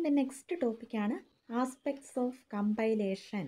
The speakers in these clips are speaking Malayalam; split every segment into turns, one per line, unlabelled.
അതിൻ്റെ നെക്സ്റ്റ് ടോപ്പിക്കാണ് ആസ്പെക്ട്സ് ഓഫ് കമ്പൈലേഷൻ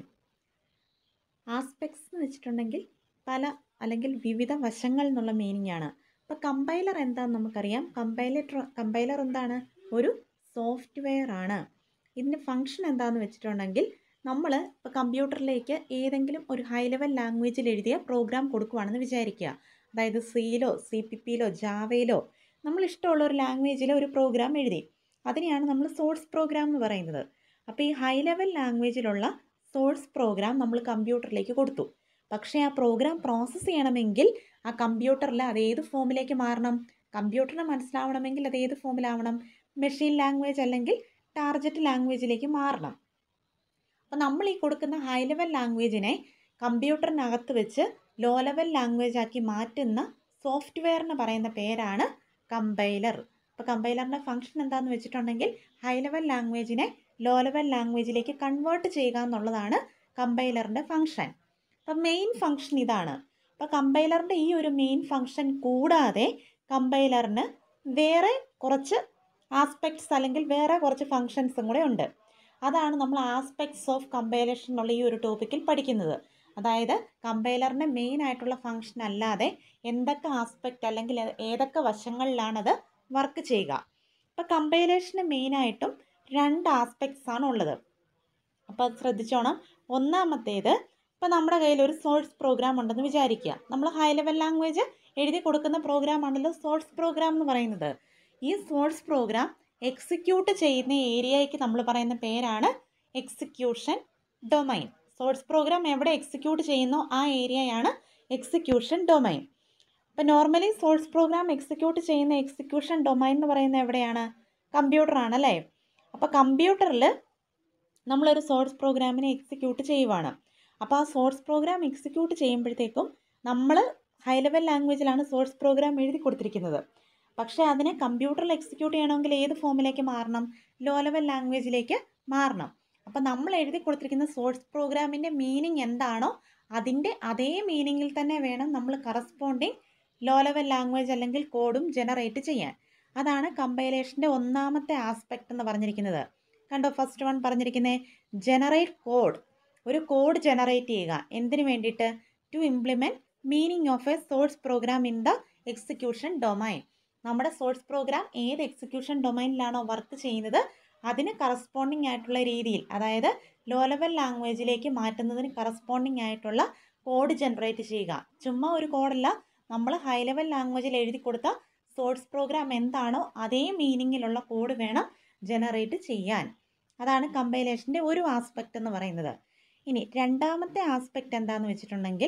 ആസ്പെക്ട്സ് എന്ന് വെച്ചിട്ടുണ്ടെങ്കിൽ പല അല്ലെങ്കിൽ വിവിധ വശങ്ങൾ എന്നുള്ള മീനിങ് ആണ് അപ്പോൾ കമ്പൈലർ എന്താണെന്ന് നമുക്കറിയാം കമ്പൈലർ കമ്പൈലർ എന്താണ് ഒരു സോഫ്റ്റ്വെയർ ആണ് ഇതിൻ്റെ ഫങ്ഷൻ എന്താണെന്ന് വെച്ചിട്ടുണ്ടെങ്കിൽ നമ്മൾ ഇപ്പോൾ കമ്പ്യൂട്ടറിലേക്ക് ഏതെങ്കിലും ഒരു ഹൈ ലെവൽ ലാംഗ്വേജിൽ എഴുതിയ പ്രോഗ്രാം കൊടുക്കുകയാണെന്ന് വിചാരിക്കുക അതായത് സിയിലോ സി പി പിയിലോ ജാവയിലോ നമ്മൾ ഇഷ്ടമുള്ള ഒരു ലാംഗ്വേജിൽ ഒരു പ്രോഗ്രാം എഴുതി അതിനെയാണ് നമ്മൾ സോഴ്സ് പ്രോഗ്രാം എന്ന് പറയുന്നത് അപ്പോൾ ഈ ഹൈ ലെവൽ ലാംഗ്വേജിലുള്ള സോഴ്സ് പ്രോഗ്രാം നമ്മൾ കമ്പ്യൂട്ടറിലേക്ക് കൊടുത്തു പക്ഷേ ആ പ്രോഗ്രാം പ്രോസസ്സ് ചെയ്യണമെങ്കിൽ ആ കമ്പ്യൂട്ടറിൽ അത് ഏത് ഫോമിലേക്ക് മാറണം കമ്പ്യൂട്ടറിന് മനസ്സിലാവണമെങ്കിൽ അത് ഏത് ഫോമിലാവണം മെഷീൻ ലാംഗ്വേജ് അല്ലെങ്കിൽ ടാർഗറ്റ് ലാംഗ്വേജിലേക്ക് മാറണം അപ്പോൾ നമ്മൾ ഈ കൊടുക്കുന്ന ഹൈ ലെവൽ ലാംഗ്വേജിനെ കമ്പ്യൂട്ടറിനകത്ത് വെച്ച് ലോ ലെവൽ ലാംഗ്വേജ് ആക്കി മാറ്റുന്ന സോഫ്റ്റ്വെയറിന് പറയുന്ന പേരാണ് കമ്പൈലർ അപ്പോൾ കമ്പൈലറിൻ്റെ ഫംഗ്ഷൻ എന്താണെന്ന് വെച്ചിട്ടുണ്ടെങ്കിൽ ഹൈ ലെവൽ ലാംഗ്വേജിനെ ലോ ലെവൽ ലാംഗ്വേജിലേക്ക് കൺവേർട്ട് ചെയ്യുക എന്നുള്ളതാണ് കമ്പൈലറിൻ്റെ ഫംഗ്ഷൻ അപ്പം മെയിൻ ഫംഗ്ഷൻ ഇതാണ് അപ്പോൾ കമ്പൈലറിൻ്റെ ഈ ഒരു മെയിൻ ഫംഗ്ഷൻ കൂടാതെ കമ്പൈലറിന് വേറെ കുറച്ച് ആസ്പെക്ട്സ് അല്ലെങ്കിൽ വേറെ കുറച്ച് ഫങ്ഷൻസും കൂടെ ഉണ്ട് അതാണ് നമ്മൾ ആസ്പെക്ട്സ് ഓഫ് കമ്പൈലേഷൻ എന്നുള്ള ഈ ഒരു ടോപ്പിക്കിൽ പഠിക്കുന്നത് അതായത് കമ്പൈലറിൻ്റെ മെയിൻ ആയിട്ടുള്ള ഫങ്ഷൻ അല്ലാതെ എന്തൊക്കെ ആസ്പെക്റ്റ് അല്ലെങ്കിൽ ഏതൊക്കെ വശങ്ങളിലാണത് വർക്ക് ചെയ്യുക അപ്പോൾ കമ്പൈലേഷന് മെയിനായിട്ടും രണ്ട് ആസ്പെക്ട്സ് ആണ് ഉള്ളത് അപ്പോൾ അത് ശ്രദ്ധിച്ചോണം ഒന്നാമത്തേത് ഇപ്പോൾ നമ്മുടെ കയ്യിൽ ഒരു സോഴ്സ് പ്രോഗ്രാം ഉണ്ടെന്ന് വിചാരിക്കുക നമ്മൾ ഹൈ ലെവൽ ലാംഗ്വേജ് എഴുതി കൊടുക്കുന്ന പ്രോഗ്രാം ആണല്ലോ സോഴ്സ് പ്രോഗ്രാം എന്ന് പറയുന്നത് ഈ സോഴ്സ് പ്രോഗ്രാം എക്സിക്യൂട്ട് ചെയ്യുന്ന ഏരിയയ്ക്ക് നമ്മൾ പറയുന്ന പേരാണ് എക്സിക്യൂഷൻ ഡൊമൈൻ സോഴ്സ് പ്രോഗ്രാം എവിടെ എക്സിക്യൂട്ട് ചെയ്യുന്നോ ആ ഏരിയയാണ് എക്സിക്യൂഷൻ ഡൊമൈൻ അപ്പോൾ നോർമലി സോഴ്സ് പ്രോഗ്രാം എക്സിക്യൂട്ട് ചെയ്യുന്ന എക്സിക്യൂഷൻ ഡൊമൈൻ എന്ന് പറയുന്നത് എവിടെയാണ് കമ്പ്യൂട്ടറാണ് അല്ലേ അപ്പോൾ കമ്പ്യൂട്ടറിൽ നമ്മളൊരു സോഴ്സ് പ്രോഗ്രാമിനെ എക്സിക്യൂട്ട് ചെയ്യുവാണ് അപ്പോൾ ആ സോഴ്സ് പ്രോഗ്രാം എക്സിക്യൂട്ട് ചെയ്യുമ്പോഴത്തേക്കും നമ്മൾ ഹൈ ലെവൽ ലാംഗ്വേജിലാണ് സോഴ്സ് പ്രോഗ്രാം എഴുതി കൊടുത്തിരിക്കുന്നത് പക്ഷേ അതിനെ കമ്പ്യൂട്ടറിൽ എക്സിക്യൂട്ട് ചെയ്യണമെങ്കിൽ ഏത് ഫോമിലേക്ക് മാറണം ലോ ലെവൽ ലാംഗ്വേജിലേക്ക് മാറണം അപ്പോൾ നമ്മൾ എഴുതി കൊടുത്തിരിക്കുന്ന സോഴ്സ് പ്രോഗ്രാമിൻ്റെ മീനിങ് എന്താണോ അതിൻ്റെ അതേ മീനിങ്ങിൽ തന്നെ വേണം നമ്മൾ കറസ്പോണ്ടിങ് ലോ ലെവൽ ലാംഗ്വേജ് അല്ലെങ്കിൽ കോഡും ജനറേറ്റ് ചെയ്യാൻ അതാണ് കമ്പൈലേഷൻ്റെ ഒന്നാമത്തെ ആസ്പെക്റ്റ് എന്ന് പറഞ്ഞിരിക്കുന്നത് കണ്ടോ ഫസ്റ്റ് വൺ പറഞ്ഞിരിക്കുന്നത് ജനറേറ്റ് കോഡ് ഒരു കോഡ് ജനറേറ്റ് ചെയ്യുക എന്തിനു വേണ്ടിയിട്ട് to implement meaning of a source program in the execution domain നമ്മുടെ സോഴ്സ് പ്രോഗ്രാം ഏത് എക്സിക്യൂഷൻ ഡൊമൈനിലാണോ വർക്ക് ചെയ്യുന്നത് അതിന് കറസ്പോണ്ടിങ് ആയിട്ടുള്ള രീതിയിൽ അതായത് ലോ ലെവൽ ലാംഗ്വേജിലേക്ക് മാറ്റുന്നതിന് കറസ്പോണ്ടിങ് ആയിട്ടുള്ള കോഡ് ജനറേറ്റ് ചെയ്യുക ചുമ്മാ ഒരു കോഡല്ല നമ്മൾ ഹൈ ലെവൽ ലാംഗ്വേജിൽ എഴുതി കൊടുത്ത സോഴ്സ് പ്രോഗ്രാം എന്താണോ അതേ മീനിങ്ങിലുള്ള കോഡ് വേണം ജനറേറ്റ് ചെയ്യാൻ അതാണ് കമ്പൈലേഷൻ്റെ ഒരു ആസ്പെക്റ്റ് എന്ന് പറയുന്നത് ഇനി രണ്ടാമത്തെ ആസ്പെക്റ്റ് എന്താണെന്ന് വെച്ചിട്ടുണ്ടെങ്കിൽ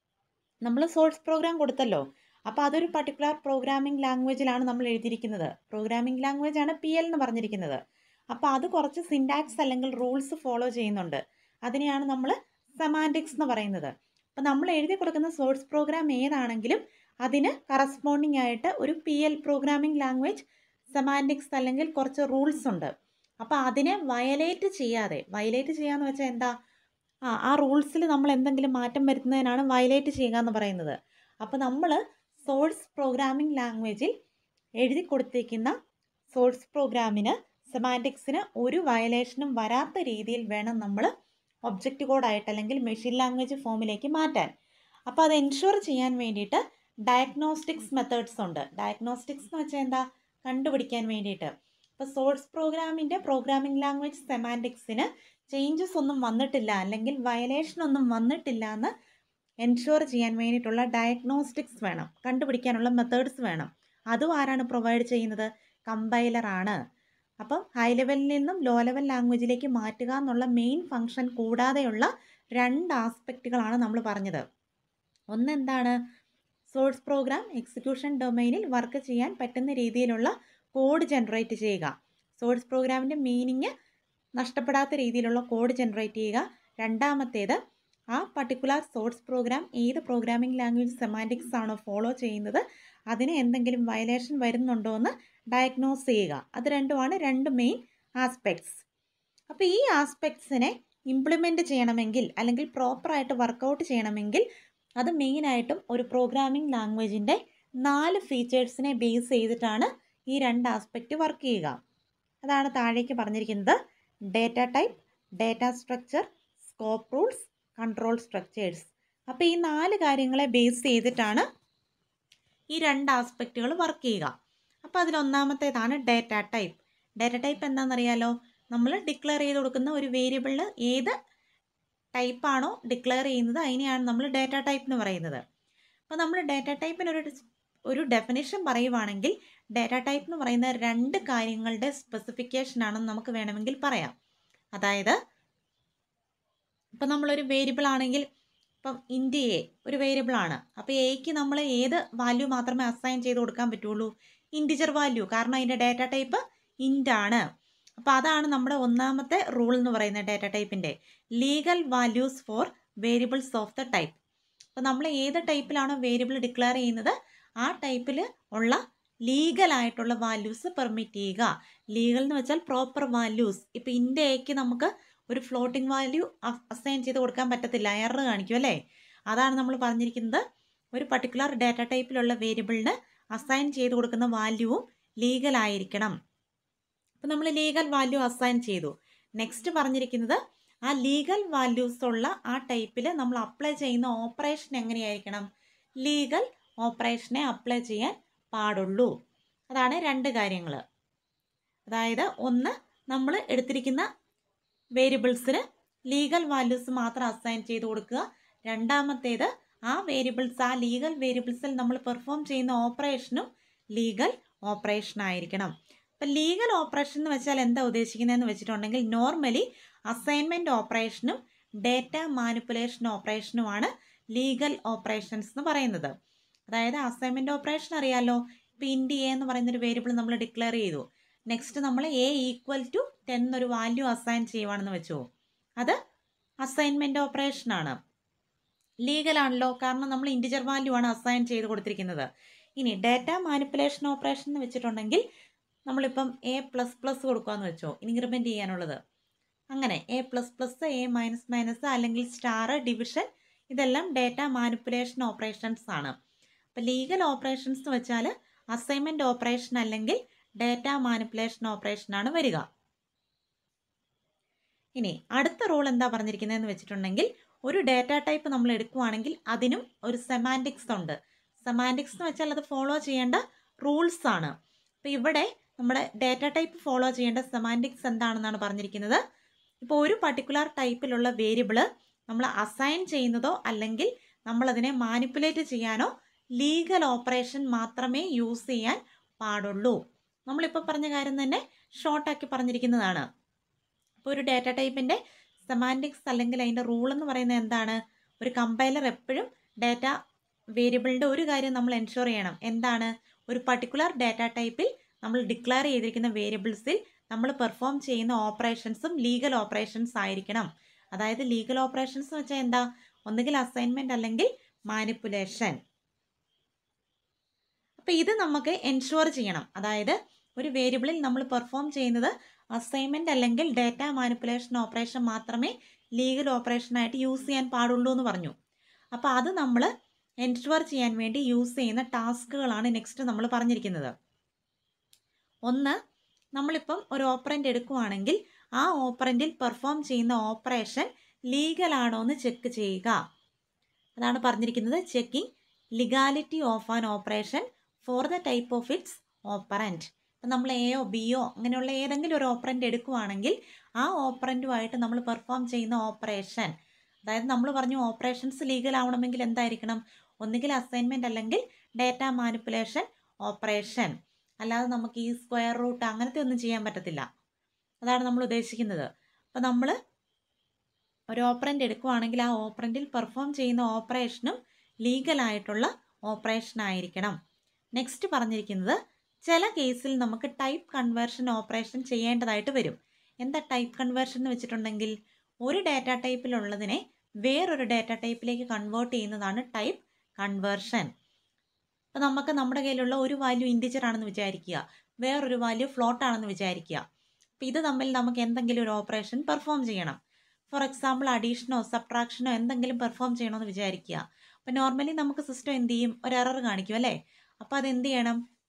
നമ്മൾ സോഴ്സ് പ്രോഗ്രാം കൊടുത്തല്ലോ അപ്പോൾ അതൊരു പർട്ടിക്കുലർ പ്രോഗ്രാമിംഗ് ലാംഗ്വേജിലാണ് നമ്മൾ എഴുതിയിരിക്കുന്നത് പ്രോഗ്രാമിംഗ് ലാംഗ്വേജ് ആണ് പി എൽ എന്ന് പറഞ്ഞിരിക്കുന്നത് അപ്പോൾ അത് കുറച്ച് സിൻടാക്സ് അല്ലെങ്കിൽ റൂൾസ് ഫോളോ ചെയ്യുന്നുണ്ട് അതിനെയാണ് നമ്മൾ സെമാൻറ്റിക്സ് എന്ന് പറയുന്നത് അപ്പോൾ നമ്മൾ എഴുതി കൊടുക്കുന്ന സോഴ്സ് പ്രോഗ്രാം ഏതാണെങ്കിലും അതിന് കറസ്പോണ്ടിങ് ആയിട്ട് ഒരു P L programming language semantics അല്ലെങ്കിൽ കുറച്ച് റൂൾസ് ഉണ്ട് അപ്പോൾ അതിനെ വയലേറ്റ് ചെയ്യാതെ വയലേറ്റ് ചെയ്യാന്ന് വെച്ചാൽ എന്താ ആ ആ റൂൾസിൽ നമ്മൾ എന്തെങ്കിലും മാറ്റം വരുത്തുന്നതിനാണ് വയലേറ്റ് ചെയ്യുക എന്ന് പറയുന്നത് അപ്പോൾ നമ്മൾ സോഴ്സ് പ്രോഗ്രാമിംഗ് ലാംഗ്വേജിൽ എഴുതി കൊടുത്തിരിക്കുന്ന സോഴ്സ് പ്രോഗ്രാമിന് സെമാൻറ്റിക്സിന് ഒരു വയലേഷനും വരാത്ത രീതിയിൽ വേണം നമ്മൾ ഒബ്ജക്റ്റ് കോഡായിട്ട് അല്ലെങ്കിൽ മെഷീൻ ലാംഗ്വേജ് ഫോമിലേക്ക് മാറ്റാൻ അപ്പോൾ അത് എൻഷുർ ചെയ്യാൻ വേണ്ടിയിട്ട് ഡയഗ്നോസ്റ്റിക്സ് മെത്തേഡ്സ് ഉണ്ട് ഡയഗ്നോസ്റ്റിക്സ് എന്ന് വെച്ചാൽ എന്താ കണ്ടുപിടിക്കാൻ വേണ്ടിയിട്ട് ഇപ്പോൾ സോഴ്സ് പ്രോഗ്രാമിൻ്റെ പ്രോഗ്രാമിംഗ് ലാംഗ്വേജ് സെമാൻറ്റിക്സിന് ചേഞ്ചസ് ഒന്നും വന്നിട്ടില്ല അല്ലെങ്കിൽ വയലേഷൻ ഒന്നും വന്നിട്ടില്ല എന്ന് എൻഷുർ ചെയ്യാൻ വേണ്ടിയിട്ടുള്ള ഡയഗ്നോസ്റ്റിക്സ് വേണം കണ്ടുപിടിക്കാനുള്ള മെത്തേഡ്സ് വേണം അതും ആരാണ് പ്രൊവൈഡ് ചെയ്യുന്നത് കമ്പൈലറാണ് അപ്പം ഹൈ ലെവലിൽ നിന്നും ലോ ലെവൽ ലാംഗ്വേജിലേക്ക് മാറ്റുക എന്നുള്ള മെയിൻ ഫങ്ഷൻ കൂടാതെയുള്ള രണ്ട് ആസ്പെക്റ്റുകളാണ് നമ്മൾ പറഞ്ഞത് ഒന്നെന്താണ് സോഴ്സ് പ്രോഗ്രാം എക്സിക്യൂഷൻ ഡൊമൈനിൽ വർക്ക് ചെയ്യാൻ പറ്റുന്ന രീതിയിലുള്ള കോഡ് ജനറേറ്റ് ചെയ്യുക സോഴ്സ് പ്രോഗ്രാമിൻ്റെ മീനിങ് നഷ്ടപ്പെടാത്ത രീതിയിലുള്ള കോഡ് ജനറേറ്റ് ചെയ്യുക രണ്ടാമത്തേത് ആ പർട്ടിക്കുലർ സോഴ്സ് പ്രോഗ്രാം ഏത് പ്രോഗ്രാമിംഗ് ലാംഗ്വേജ് സെമാൻറ്റിക്സ് ആണോ ഫോളോ ചെയ്യുന്നത് അതിന് എന്തെങ്കിലും വയലേഷൻ വരുന്നുണ്ടോ എന്ന് ഡയഗ്നോസ് ചെയ്യുക അത് രണ്ടുമാണ് രണ്ട് മെയിൻ ആസ്പെക്ട്സ് അപ്പോൾ ഈ ആസ്പെക്ട്സിനെ ഇംപ്ലിമെൻറ്റ് ചെയ്യണമെങ്കിൽ അല്ലെങ്കിൽ പ്രോപ്പറായിട്ട് വർക്കൗട്ട് ചെയ്യണമെങ്കിൽ അത് മെയിനായിട്ടും ഒരു പ്രോഗ്രാമിംഗ് ലാംഗ്വേജിൻ്റെ നാല് ഫീച്ചേഴ്സിനെ ബേസ് ചെയ്തിട്ടാണ് ഈ രണ്ട് ആസ്പെക്റ്റ് വർക്ക് ചെയ്യുക അതാണ് താഴേക്ക് പറഞ്ഞിരിക്കുന്നത് data type data structure scope rules control structures അപ്പോൾ ഈ നാല് കാര്യങ്ങളെ ബേസ് ചെയ്തിട്ടാണ് ഈ രണ്ട് ആസ്പെക്റ്റുകൾ വർക്ക് ചെയ്യുക അപ്പോൾ അതിലൊന്നാമത്തേതാണ് ഡേറ്റ ടൈപ്പ് ഡേറ്റ ടൈപ്പ് എന്താണെന്നറിയാലോ നമ്മൾ ഡിക്ലെയർ ചെയ്ത് കൊടുക്കുന്ന ഒരു വേരിയബിളിൽ ഏത് ടൈപ്പാണോ ഡിക്ലെയർ ചെയ്യുന്നത് അതിനെയാണ് നമ്മൾ ഡേറ്റ ടൈപ്പ് എന്ന് പറയുന്നത് അപ്പോൾ നമ്മൾ ഡേറ്റ ടൈപ്പിനൊരു ഒരു ഡെഫിനേഷൻ പറയുവാണെങ്കിൽ ഡേറ്റ ടൈപ്പ് എന്ന് പറയുന്ന രണ്ട് കാര്യങ്ങളുടെ സ്പെസിഫിക്കേഷൻ ആണെന്ന് നമുക്ക് വേണമെങ്കിൽ പറയാം അതായത് ഇപ്പം നമ്മളൊരു വേരിയബിൾ ആണെങ്കിൽ ഇപ്പം ഇൻറ്റ് എ ഒരു വേരിയബിൾ ആണ് അപ്പോൾ എയ്ക്ക് നമ്മൾ ഏത് വാല്യൂ മാത്രമേ അസൈൻ ചെയ്ത് കൊടുക്കാൻ പറ്റുള്ളൂ ഇൻറ്റിജർ വാല്യൂ കാരണം അതിൻ്റെ ഡേറ്റ ടൈപ്പ് ഇൻറ്റ് ആണ് അപ്പോൾ അതാണ് നമ്മുടെ ഒന്നാമത്തെ റൂൾ എന്ന് പറയുന്നത് ഡേറ്റ ടൈപ്പിൻ്റെ legal values for variables of the type അപ്പോൾ നമ്മൾ ഏത് ടൈപ്പിലാണോ വേരിയബിൾ ഡിക്ലെയർ ചെയ്യുന്നത് ആ ടൈപ്പിൽ ഉള്ള ലീഗൽ ആയിട്ടുള്ള വാല്യൂസ് പെർമിറ്റ് ചെയ്യുക ലീഗൽ എന്ന് വെച്ചാൽ പ്രോപ്പർ വാല്യൂസ് ഇപ്പോൾ ഇൻ്റെ എക്ക് നമുക്ക് ഒരു ഫ്ലോട്ടിംഗ് വാല്യൂ അസൈൻ ചെയ്ത് കൊടുക്കാൻ പറ്റത്തില്ല എറർ കാണിക്കും അല്ലേ അതാണ് നമ്മൾ പറഞ്ഞിരിക്കുന്നത് ഒരു പർട്ടിക്കുലർ ഡാറ്റ ടൈപ്പിലുള്ള വേരിയബിളിന് അസൈൻ ചെയ്ത് കൊടുക്കുന്ന വാല്യൂവും ലീഗൽ ആയിരിക്കണം അപ്പോൾ നമ്മൾ ലീഗൽ വാല്യൂ അസൈൻ ചെയ്തു നെക്സ്റ്റ് പറഞ്ഞിരിക്കുന്നത് ആ ലീഗൽ വാല്യൂസ് ഉള്ള ആ ടൈപ്പിൽ നമ്മൾ അപ്ലൈ ചെയ്യുന്ന ഓപ്പറേഷൻ എങ്ങനെയായിരിക്കണം ലീഗൽ ഓപ്പറേഷനെ അപ്ലൈ ചെയ്യാൻ പാടുള്ളൂ അതാണ് രണ്ട് കാര്യങ്ങൾ അതായത് ഒന്ന് നമ്മൾ എടുത്തിരിക്കുന്ന വേരിയബിൾസിന് ലീഗൽ വാല്യൂസ് മാത്രം അസൈൻ ചെയ്ത് കൊടുക്കുക രണ്ടാമത്തേത് ആ വേരിയബിൾസ് ആ ലീഗൽ വേരിയബിൾസിൽ നമ്മൾ പെർഫോം ചെയ്യുന്ന ഓപ്പറേഷനും ലീഗൽ ഓപ്പറേഷൻ ആയിരിക്കണം അപ്പം ലീഗൽ ഓപ്പറേഷൻ എന്ന് വെച്ചാൽ എന്താ ഉദ്ദേശിക്കുന്നതെന്ന് വെച്ചിട്ടുണ്ടെങ്കിൽ നോർമലി അസൈൻമെൻറ്റ് ഓപ്പറേഷനും ഡേറ്റ മാനിപ്പുലേഷൻ ഓപ്പറേഷനുമാണ് ലീഗൽ ഓപ്പറേഷൻസ് എന്ന് പറയുന്നത് അതായത് അസൈൻമെൻറ്റ് ഓപ്പറേഷൻ അറിയാലോ ഇപ്പോൾ ഇൻഡി എ എന്ന് പറയുന്ന ഒരു വേരിയബിൾ നമ്മൾ ഡിക്ലെയർ ചെയ്തു നെക്സ്റ്റ് നമ്മൾ എ ഈക്വൽ ടു ടെൻ എന്നൊരു വാല്യൂ അസൈൻ ചെയ്യുവാണെന്ന് വെച്ചോ അത് അസൈൻമെൻറ്റ് ഓപ്പറേഷനാണ് ലീഗലാണല്ലോ കാരണം നമ്മൾ ഇൻറ്റിജർ വാല്യൂ ആണ് അസൈൻ ചെയ്ത് കൊടുത്തിരിക്കുന്നത് ഇനി ഡേറ്റ മാനിപ്പുലേഷൻ ഓപ്പറേഷൻ എന്ന് വെച്ചിട്ടുണ്ടെങ്കിൽ നമ്മളിപ്പം എ പ്ലസ് പ്ലസ് കൊടുക്കുകയെന്ന് വെച്ചോ ഇൻക്രിമെൻറ്റ് ചെയ്യാനുള്ളത് അങ്ങനെ A plus plus A minus minus അല്ലെങ്കിൽ സ്റ്റാർ ഡിവിഷൻ ഇതെല്ലാം ഡേറ്റ മാനിപ്പുലേഷൻ ഓപ്പറേഷൻസ് ആണ് അപ്പോൾ ലീഗൽ ഓപ്പറേഷൻസ് എന്ന് വെച്ചാൽ അസൈൻമെൻറ്റ് ഓപ്പറേഷൻ അല്ലെങ്കിൽ ഡേറ്റ മാനിപ്പുലേഷൻ ഓപ്പറേഷൻ ആണ് വരിക ഇനി അടുത്ത റൂൾ എന്താ പറഞ്ഞിരിക്കുന്നതെന്ന് വെച്ചിട്ടുണ്ടെങ്കിൽ ഒരു ഡേറ്റ ടൈപ്പ് നമ്മൾ എടുക്കുവാണെങ്കിൽ അതിനും ഒരു സെമാൻറ്റിക്സ് ഉണ്ട് സെമാൻറ്റിക്സ് എന്ന് വെച്ചാൽ അത് ഫോളോ ചെയ്യേണ്ട റൂൾസ് ആണ് അപ്പോൾ ഇവിടെ നമ്മുടെ ഡേറ്റ ടൈപ്പ് ഫോളോ ചെയ്യേണ്ട സെമാൻറ്റിക്സ് എന്താണെന്നാണ് പറഞ്ഞിരിക്കുന്നത് ഇപ്പോൾ ഒരു പർട്ടിക്കുലർ ടൈപ്പിലുള്ള വേരിയബിള് നമ്മൾ അസൈൻ ചെയ്യുന്നതോ അല്ലെങ്കിൽ നമ്മളതിനെ മാനിപ്പുലേറ്റ് ചെയ്യാനോ ലീഗൽ ഓപ്പറേഷൻ മാത്രമേ യൂസ് ചെയ്യാൻ പാടുള്ളൂ നമ്മളിപ്പോൾ പറഞ്ഞ കാര്യം തന്നെ ഷോർട്ടാക്കി പറഞ്ഞിരിക്കുന്നതാണ് അപ്പോൾ ഒരു ഡേറ്റ ടൈപ്പിൻ്റെ സെമാൻറ്റിക്സ് അല്ലെങ്കിൽ അതിൻ്റെ റൂൾ എന്ന് പറയുന്നത് എന്താണ് ഒരു കമ്പൈലർ എപ്പോഴും ഡേറ്റ വേരിയബിളിൻ്റെ ഒരു കാര്യം നമ്മൾ എൻഷുർ ചെയ്യണം എന്താണ് ഒരു പർട്ടിക്കുലർ ഡേറ്റ ടൈപ്പിൽ നമ്മൾ ഡിക്ലെയർ ചെയ്തിരിക്കുന്ന വേരിയബിൾസിൽ നമ്മൾ പെർഫോം ചെയ്യുന്ന ഓപ്പറേഷൻസും ലീഗൽ ഓപ്പറേഷൻസ് ആയിരിക്കണം അതായത് ലീഗൽ ഓപ്പറേഷൻസ് എന്ന് വെച്ചാൽ എന്താ ഒന്നുകിൽ അസൈൻമെൻറ്റ് അല്ലെങ്കിൽ മാനിപ്പുലേഷൻ അപ്പോൾ ഇത് നമുക്ക് എൻഷുർ ചെയ്യണം അതായത് ഒരു വേരിയബിളിൽ നമ്മൾ പെർഫോം ചെയ്യുന്നത് അസൈൻമെൻറ്റ് അല്ലെങ്കിൽ ഡേറ്റ മാനിപ്പുലേഷൻ ഓപ്പറേഷൻ മാത്രമേ ലീഗൽ ഓപ്പറേഷനായിട്ട് യൂസ് ചെയ്യാൻ പാടുള്ളൂ എന്ന് പറഞ്ഞു അപ്പോൾ അത് നമ്മൾ എൻഷുർ ചെയ്യാൻ വേണ്ടി യൂസ് ചെയ്യുന്ന ടാസ്കുകളാണ് നെക്സ്റ്റ് നമ്മൾ പറഞ്ഞിരിക്കുന്നത് ഒന്ന് നമ്മളിപ്പം ഒരു ഓപ്പറൻ്റ് എടുക്കുവാണെങ്കിൽ ആ ഓപ്പറൻറ്റിൽ പെർഫോം ചെയ്യുന്ന ഓപ്പറേഷൻ ലീഗൽ ആണോ എന്ന് ചെക്ക് ചെയ്യുക അതാണ് പറഞ്ഞിരിക്കുന്നത് checking legality of an operation for the type of its operand ഇപ്പം നമ്മൾ എയോ ബിയോ അങ്ങനെയുള്ള ഏതെങ്കിലും ഒരു ഓപ്പറൻ്റ് എടുക്കുവാണെങ്കിൽ ആ ഓപ്പറൻറ്റുമായിട്ട് നമ്മൾ പെർഫോം ചെയ്യുന്ന ഓപ്പറേഷൻ അതായത് നമ്മൾ പറഞ്ഞു ഓപ്പറേഷൻസ് ലീഗൽ ആവണമെങ്കിൽ എന്തായിരിക്കണം ഒന്നുകിൽ അസൈൻമെൻറ്റ് അല്ലെങ്കിൽ ഡേറ്റ മാനിപ്പുലേഷൻ ഓപ്പറേഷൻ അല്ലാതെ നമുക്ക് ഈ സ്ക്വയർ റൂട്ട് അങ്ങനത്തെ ഒന്നും ചെയ്യാൻ പറ്റത്തില്ല അതാണ് നമ്മൾ ഉദ്ദേശിക്കുന്നത് അപ്പോൾ നമ്മൾ ഒരു ഓപ്പറൻ്റ് എടുക്കുവാണെങ്കിൽ ആ ഓപ്പറൻറ്റിൽ പെർഫോം ചെയ്യുന്ന ഓപ്പറേഷനും ലീഗലായിട്ടുള്ള ഓപ്പറേഷൻ ആയിരിക്കണം നെക്സ്റ്റ് പറഞ്ഞിരിക്കുന്നത് ചില കേസിൽ നമുക്ക് ടൈപ്പ് കൺവേർഷൻ ഓപ്പറേഷൻ ചെയ്യേണ്ടതായിട്ട് വരും എന്താ ടൈപ്പ് കൺവേർഷൻ എന്ന് വെച്ചിട്ടുണ്ടെങ്കിൽ ഒരു ഡാറ്റ ടൈപ്പിലുള്ളതിനെ വേറൊരു ഡാറ്റ ടൈപ്പിലേക്ക് കൺവേർട്ട് ചെയ്യുന്നതാണ് ടൈപ്പ് കൺവേർഷൻ അപ്പോൾ നമുക്ക് നമ്മുടെ കയ്യിലുള്ള ഒരു വാല്യൂ ഇൻറ്റിജർ ആണെന്ന് വിചാരിക്കുക വേറൊരു വാല്യൂ ഫ്ലോട്ട് ആണെന്ന് വിചാരിക്കുക അപ്പോൾ ഇത് തമ്മിൽ നമുക്ക് എന്തെങ്കിലും ഒരു ഓപ്പറേഷൻ പെർഫോം ചെയ്യണം ഫോർ എക്സാമ്പിൾ അഡീഷനോ സബ്ട്രാക്ഷനോ എന്തെങ്കിലും പെർഫോം ചെയ്യണമെന്ന് വിചാരിക്കുക അപ്പോൾ നോർമലി നമുക്ക് സിസ്റ്റം എന്ത് ചെയ്യും ഒരു എറർ കാണിക്കും അല്ലേ അപ്പോൾ അത് എന്ത് ചെയ്യണം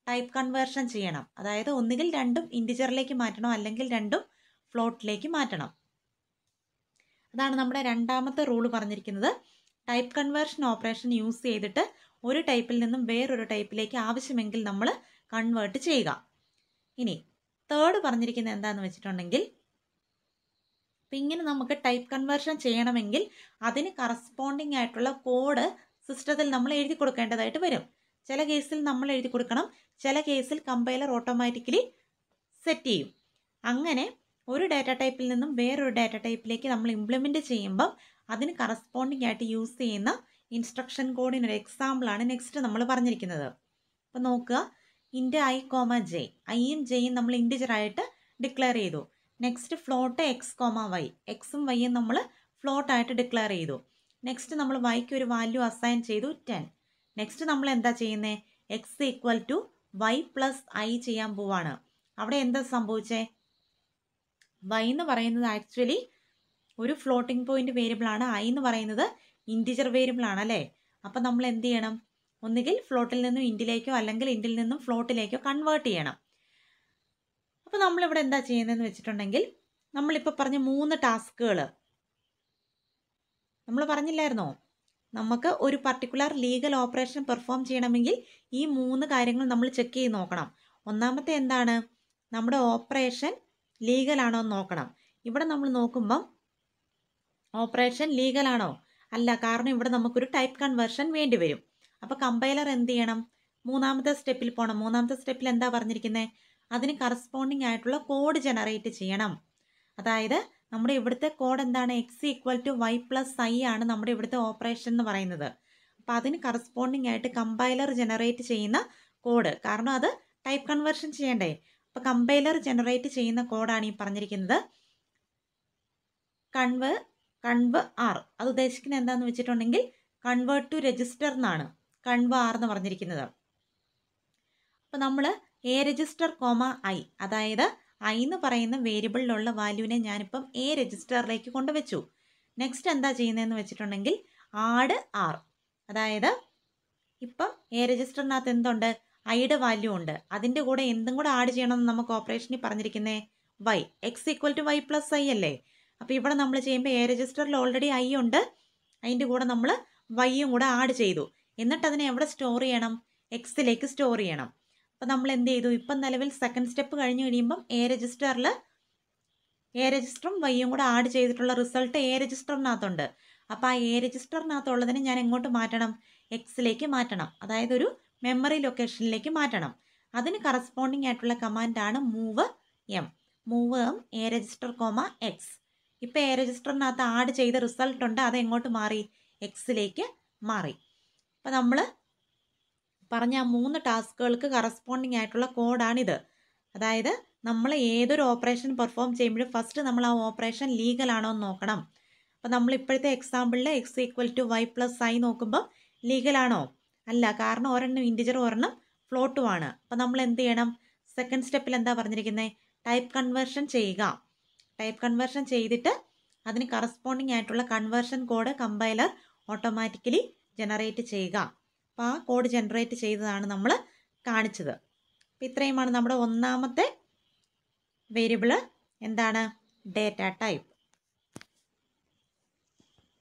ടൈപ്പ് കൺവേർഷൻ ചെയ്യണം അതായത് ഒന്നുകിൽ രണ്ടും ഇൻറ്റിജറിലേക്ക് മാറ്റണം അല്ലെങ്കിൽ രണ്ടും ഫ്ലോട്ടിലേക്ക് മാറ്റണം അതാണ് നമ്മുടെ രണ്ടാമത്തെ റൂൾ പറഞ്ഞിരിക്കുന്നത് ടൈപ്പ് കൺവേർഷൻ ഓപ്പറേഷൻ യൂസ് ചെയ്തിട്ട് ഒരു ടൈപ്പിൽ നിന്നും വേറൊരു ടൈപ്പിലേക്ക് ആവശ്യമെങ്കിൽ നമ്മൾ കൺവേർട്ട് ചെയ്യുക ഇനി തേർഡ് പറഞ്ഞിരിക്കുന്നത് എന്താണെന്ന് വെച്ചിട്ടുണ്ടെങ്കിൽ അപ്പം ഇങ്ങനെ നമുക്ക് ടൈപ്പ് കൺവേർഷൻ ചെയ്യണമെങ്കിൽ അതിന് കറസ്പോണ്ടിങ് ആയിട്ടുള്ള കോഡ് സിസ്റ്റത്തിൽ നമ്മൾ എഴുതി കൊടുക്കേണ്ടതായിട്ട് വരും ചില കേസിൽ നമ്മൾ എഴുതി കൊടുക്കണം ചില കേസിൽ കമ്പൈലർ ഓട്ടോമാറ്റിക്കലി സെറ്റ് ചെയ്യും അങ്ങനെ ഒരു ഡാറ്റ ടൈപ്പിൽ നിന്നും വേറൊരു ഡാറ്റ ടൈപ്പിലേക്ക് നമ്മൾ ഇംപ്ലിമെൻറ്റ് ചെയ്യുമ്പം അതിന് കറസ്പോണ്ടിങ് ആയിട്ട് യൂസ് ചെയ്യുന്ന ഇൻസ്ട്രക്ഷൻ കോഡിനൊരു എക്സാമ്പിളാണ് നെക്സ്റ്റ് നമ്മൾ പറഞ്ഞിരിക്കുന്നത് അപ്പോൾ നോക്കുക ഇൻറ്റ് ഐ കോമ ജെ ഐയും ജെയും നമ്മൾ ഇൻറ്റിജർ ആയിട്ട് ഡിക്ലെയർ ചെയ്തു next float X comma Y എക്സും വൈയും നമ്മൾ ഫ്ലോട്ടായിട്ട് ഡിക്ലെയർ ചെയ്തു നെക്സ്റ്റ് നമ്മൾ വൈക്ക് ഒരു വാല്യൂ അസൈൻ ചെയ്തു ടെൻ നെക്സ്റ്റ് നമ്മൾ എന്താ ചെയ്യുന്നത് X equal to Y plus I ചെയ്യാൻ പോവാണ് അവിടെ എന്താ സംഭവിച്ചേ വൈ എന്ന് പറയുന്നത് ആക്ച്വലി ഒരു ഫ്ലോട്ടിംഗ് പോയിന്റ് വേരിയബിൾ ആണ് ഐ എന്ന് പറയുന്നത് ഇൻറ്റിജർ വേരിയബിൾ ആണ് അല്ലേ അപ്പം നമ്മൾ എന്ത് ചെയ്യണം ഒന്നുകിൽ ഫ്ലോട്ടിൽ നിന്നും ഇൻറ്റിലേക്കോ അല്ലെങ്കിൽ ഇൻറ്റിൽ നിന്നും ഫ്ലോട്ടിലേക്കോ കൺവേർട്ട് ചെയ്യണം അപ്പോൾ നമ്മളിവിടെ എന്താ ചെയ്യുന്നതെന്ന് വെച്ചിട്ടുണ്ടെങ്കിൽ നമ്മളിപ്പോൾ പറഞ്ഞ മൂന്ന് ടാസ്കുകൾ നമ്മൾ പറഞ്ഞില്ലായിരുന്നോ നമുക്ക് ഒരു പർട്ടിക്കുലർ ലീഗൽ ഓപ്പറേഷൻ പെർഫോം ചെയ്യണമെങ്കിൽ ഈ മൂന്ന് കാര്യങ്ങൾ നമ്മൾ ചെക്ക് ചെയ്ത് നോക്കണം ഒന്നാമത്തെ എന്താണ് നമ്മുടെ ഓപ്പറേഷൻ ലീഗലാണോ എന്ന് നോക്കണം ഇവിടെ നമ്മൾ നോക്കുമ്പം ഓപ്പറേഷൻ ലീഗലാണോ അല്ല കാരണം ഇവിടെ നമുക്കൊരു ടൈപ്പ് കൺവേർഷൻ വേണ്ടി വരും അപ്പോൾ കമ്പൈലർ എന്ത് ചെയ്യണം മൂന്നാമത്തെ സ്റ്റെപ്പിൽ പോകണം മൂന്നാമത്തെ സ്റ്റെപ്പിൽ എന്താ പറഞ്ഞിരിക്കുന്നത് അതിന് കറസ്പോണ്ടിങ് ആയിട്ടുള്ള കോഡ് ജനറേറ്റ് ചെയ്യണം അതായത് നമ്മുടെ ഇവിടുത്തെ കോഡ് എന്താണ് X equal to Y plus I ആണ് നമ്മുടെ ഇവിടുത്തെ ഓപ്പറേഷൻ എന്ന് പറയുന്നത് അപ്പോൾ അതിന് കറസ്പോണ്ടിങ് ആയിട്ട് കമ്പൈലർ ജനറേറ്റ് ചെയ്യുന്ന കോഡ് കാരണം അത് ടൈപ്പ് കൺവേർഷൻ ചെയ്യണ്ടേ അപ്പോൾ കമ്പൈലർ ജനറേറ്റ് ചെയ്യുന്ന കോഡാണ് ഈ പറഞ്ഞിരിക്കുന്നത് കൺവ് കൺവ് ആർ അത് ഉദ്ദേശിക്കുന്നത് എന്താണെന്ന് വെച്ചിട്ടുണ്ടെങ്കിൽ കൺവേർട്ട് ടു രജിസ്റ്റർ എന്നാണ് കൺവ് ആർ എന്ന് പറഞ്ഞിരിക്കുന്നത് അപ്പോൾ നമ്മൾ എ രജിസ്റ്റർ കോമ ഐ അതായത് ഐ എന്ന് പറയുന്ന വേരിയബിളിലുള്ള വാല്യൂവിനെ ഞാനിപ്പം എ രജിസ്റ്ററിലേക്ക് കൊണ്ടുവച്ചു നെക്സ്റ്റ് എന്താ ചെയ്യുന്നതെന്ന് വെച്ചിട്ടുണ്ടെങ്കിൽ ആഡ് ആർ അതായത് ഇപ്പം എ രജിസ്റ്ററിനകത്ത് എന്തുണ്ട് ഐയുടെ വാല്യൂ ഉണ്ട് അതിൻ്റെ കൂടെ എന്തും കൂടെ ആഡ് ചെയ്യണമെന്ന് നമുക്ക് ഓപ്പറേഷനിൽ പറഞ്ഞിരിക്കുന്നത് Y X equal to Y plus I അല്ലേ അപ്പോൾ ഇവിടെ നമ്മൾ ചെയ്യുമ്പോൾ എ രജിസ്റ്ററിൽ ഓൾറെഡി ഐ ഉണ്ട് അതിൻ്റെ കൂടെ നമ്മൾ വൈയും കൂടെ ആഡ് ചെയ്തു എന്നിട്ട് അതിനെ എവിടെ സ്റ്റോർ ചെയ്യണം എക്സിലേക്ക് സ്റ്റോർ ചെയ്യണം അപ്പോൾ നമ്മൾ എന്ത് ചെയ്തു ഇപ്പം നിലവിൽ സെക്കൻഡ് സ്റ്റെപ്പ് കഴിഞ്ഞ് കഴിയുമ്പം എ രജിസ്റ്ററിൽ എ രജിസ്റ്ററും വൈയും കൂടെ ആഡ് ചെയ്തിട്ടുള്ള റിസൾട്ട് എ രജിസ്റ്ററിനകത്തുണ്ട് അപ്പോൾ ആ എ രജിസ്റ്ററിനകത്തുള്ളതിനെ ഞാൻ എങ്ങോട്ട് മാറ്റണം എക്സിലേക്ക് മാറ്റണം അതായത് ഒരു മെമ്മറി ലൊക്കേഷനിലേക്ക് മാറ്റണം അതിന് കറസ്പോണ്ടിങ് ആയിട്ടുള്ള കമാൻഡാണ് move M move M A register comma X ഇപ്പോൾ എ രജിസ്റ്ററിനകത്ത് ആഡ് ചെയ്ത റിസൾട്ട് ഉണ്ട് അത് എങ്ങോട്ട് മാറി എക്സിലേക്ക് മാറി അപ്പോൾ നമ്മൾ പറഞ്ഞ ആ മൂന്ന് ടാസ്കുകൾക്ക് കറസ്പോണ്ടിങ് ആയിട്ടുള്ള കോഡാണിത് അതായത് നമ്മൾ ഏതൊരു ഓപ്പറേഷൻ പെർഫോം ചെയ്യുമ്പോഴും ഫസ്റ്റ് നമ്മൾ ആ ഓപ്പറേഷൻ ലീഗൽ ആണോ എന്ന് നോക്കണം അപ്പോൾ നമ്മൾ ഇപ്പോഴത്തെ എക്സാമ്പിളിൽ X equal to Y plus I നോക്കുമ്പോൾ ലീഗലാണോ അല്ല കാരണം ഒരെണ്ണം ഇൻറ്റിജർ ഒരെണ്ണം ഫ്ലോട്ടുമാണ് അപ്പോൾ നമ്മൾ എന്ത് ചെയ്യണം സെക്കൻഡ് സ്റ്റെപ്പിൽ എന്താ പറഞ്ഞിരിക്കുന്നത് ടൈപ്പ് കൺവേർഷൻ ചെയ്യുക ടൈപ്പ് കൺവേർഷൻ ചെയ്തിട്ട് അതിന് കറസ്പോണ്ടിങ് ആയിട്ടുള്ള conversion code compiler automatically generate ചെയ്യുക അപ്പോൾ ആ കോഡ് ജനറേറ്റ് ചെയ്തതാണ് നമ്മൾ കാണിച്ചത് അപ്പോൾ ഇത്രയുമാണ് നമ്മുടെ ഒന്നാമത്തെ വേരിയബിൾ എന്താണ് ഡേറ്റ ടൈപ്പ്